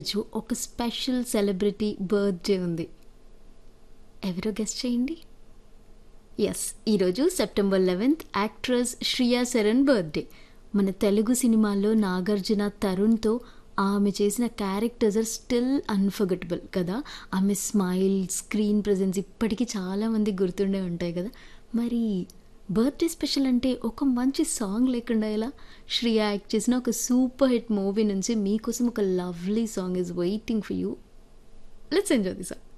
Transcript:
రోజు ఒక special celebrity birthday ఉంది ఎవరో గెస్ట్ చేయండి ఎస్ ఈరోజు September eleventh actress Shriya Saran birthday మన తెలుగు సినిమాల్లో నాగార్జున తరుణ్తో ఆమె చేసిన క్యారెక్టర్స్ ఆర్ స్టిల్ అన్ఫర్గటబుల్ కదా ఆమె స్మైల్ స్క్రీన్ ప్రజెన్స్ ఇప్పటికీ చాలామంది గుర్తుండే ఉంటాయి కదా మరి బర్త్డే స్పెషల్ అంటే ఒక మంచి సాంగ్ లేకుండా ఎలా శ్రియా యాక్ట్ చేసిన ఒక సూపర్ హిట్ మూవీ నుంచి మీకోసం ఒక lovely song is waiting for you let's enjoy the song